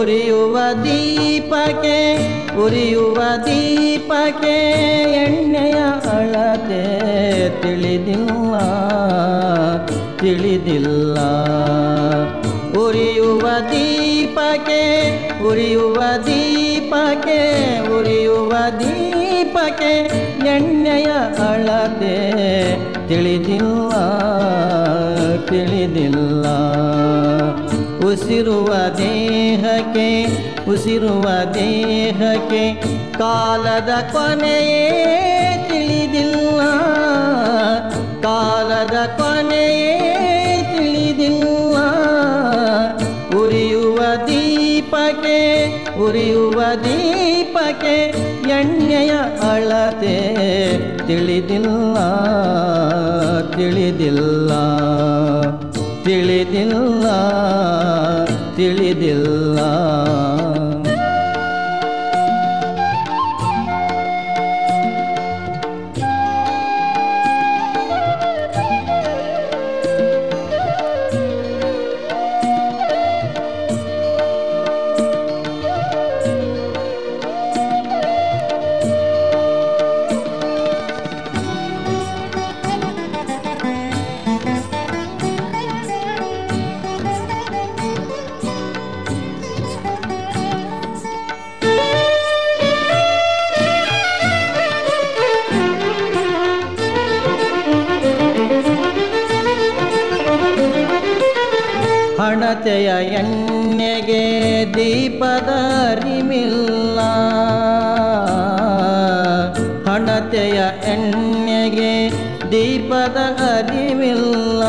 ಉರಿಯುವ ದೀಪಕ್ಕೆ ಉರಿಯುವ ದೀಪಕ್ಕೆ ಎಣ್ಣೆಯ ಅಳತೆ ತಿಳಿದಿಲ್ಲ ತಿಳಿದಿಲ್ಲ ಉರಿಯುವ ದೀಪಕ್ಕೆ ಉರಿಯುವ ದೀಪಕ್ಕೆ ಉರಿಯುವ ದೀಪಕ್ಕೆ ಎಣ್ಣೆಯ ಅಳತೆ ತಿಳಿದಿಲ್ಲ ತಿಳಿದಿಲ್ಲ ಉಸಿರುವ ದೇಹಕ್ಕೆ ಉಸಿರುವ ದೇಹಕ್ಕೆ ಕಾಲದ ಕೊನೆಯೇ ತಿಳಿದಿಲ್ಲ ಕಾಲದ ಕೊನೆಯೇ ತಿಳಿದಿಲ್ಲ ಉರಿಯುವ ದೀಪಕ್ಕೆ ಉರಿಯುವ ದೀಪಕ್ಕೆ ಎಣ್ಣೆಯ ಅಳತೆ ತಿಳಿದಿಲ್ಲ ತಿಳಿದಿಲ್ಲ ತಿಳಿದಿಲ್ಲ ತಿಳಿದಿಲ್ಲ ಹಣತೆಯ ಎಣ್ಣೆಗೆ ದೀಪದ ಅರಿವಿಲ್ಲ ಹಣತೆಯ ಎಣ್ಣೆಗೆ ದೀಪದ ಅರಿವಿಲ್ಲ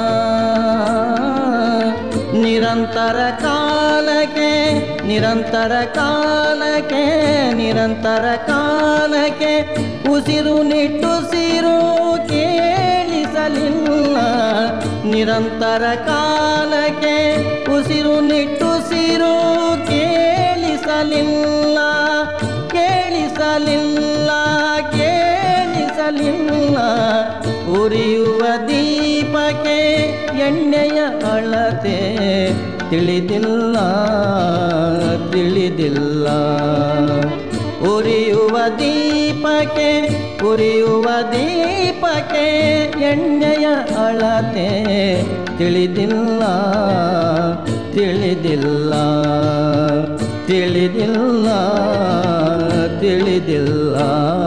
ನಿರಂತರ ಕಾಲಕ್ಕೆ ನಿರಂತರ ಕಾಲಕ್ಕೆ ನಿರಂತರ ಕಾಲಕ್ಕೆ ಉಸಿರು ನಿಟ್ಟುಸಿರು ಕೇಳಿಸಲಿಲ್ಲ ನಿರಂತರ ಕಾಲಕ್ಕೆ ಉಸಿರು ನಿಟ್ಟುಸಿರು ಕೇಳಿಸಲಿಲ್ಲ ಕೇಳಿಸಲಿಲ್ಲ ಕೇಳಿಸಲಿಲ್ಲ ಉರಿಯುವ ದೀಪಕ್ಕೆ ಎಣ್ಣೆಯ ಅಳತೆ ತಿಳಿದಿಲ್ಲ ತಿಳಿದಿಲ್ಲ ಉರಿಯುವ ದೀಪಕ್ಕೆ ಉರಿಯುವ ದೀಪಕ್ಕೆ ಎಣ್ಣೆಯ ಅಳತೆ ತಿಳಿದಿಲ್ಲ ತಿಳಿದಿಲ್ಲ ತಿಳಿದಿಲ್ಲ ತಿಳಿದಿಲ್ಲ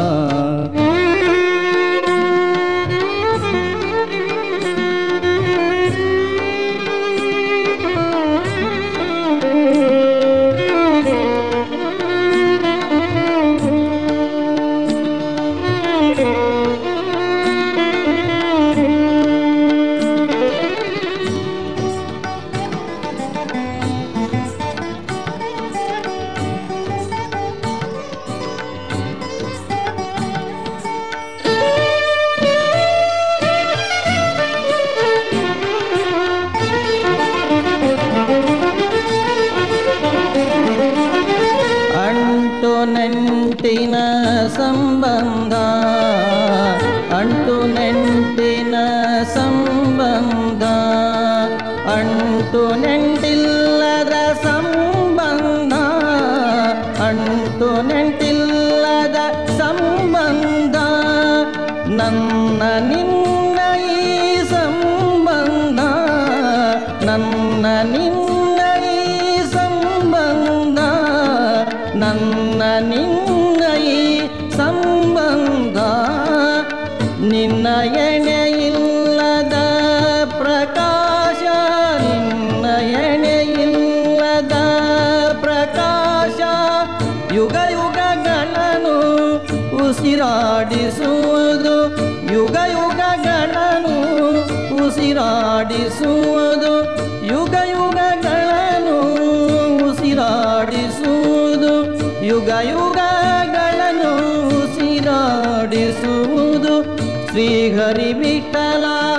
ಅಂಟು ನೆಂಟಿನ ಸಂಬಂಧ ಅಂಟು ನೆಂಟಿನ ಸಂಬಂಧ ಅಂಟು ನೆಂಟಿಲ್ಲದ ಸಂಬಂಧ ಅಂಟು ನೆಂಟಿಲ್ಲದ ಸಂಬಂಧ ನನ್ನ ನಿನ್ನ ಈ ಸಂಬಂಧ ನನ್ನ ನಿನ್ನ ಈ ಸಂಬಂಧ ನನ್ನ ನಿನ್ನ ಈ ಸಂಬಂಧ ನಿನ್ನ ಎಣೆಯಿಲ್ಲದ ಪ್ರಕಾಶ ನಿನ್ನ ಎಣೆಯಿಲ್ಲದ ಪ್ರಕಾಶ ಯುಗ ಯುಗಗಳನ್ನು ಉಸಿರಾಡಿಸುವುದು ಯುಗ ಯುಗಗಳನ್ನು ಉಸಿರಾಡಿಸುವುದು ಯುಗ ಯುಗಗಳನ್ನು ಉಸಿರಾಡಿಸುವುದು ಯುಗ ಯುಗಗಳನ್ನು ಉಸಿರಾಡಿಸುವುದು ಶ್ರೀಹರಿ ವಿಠಲ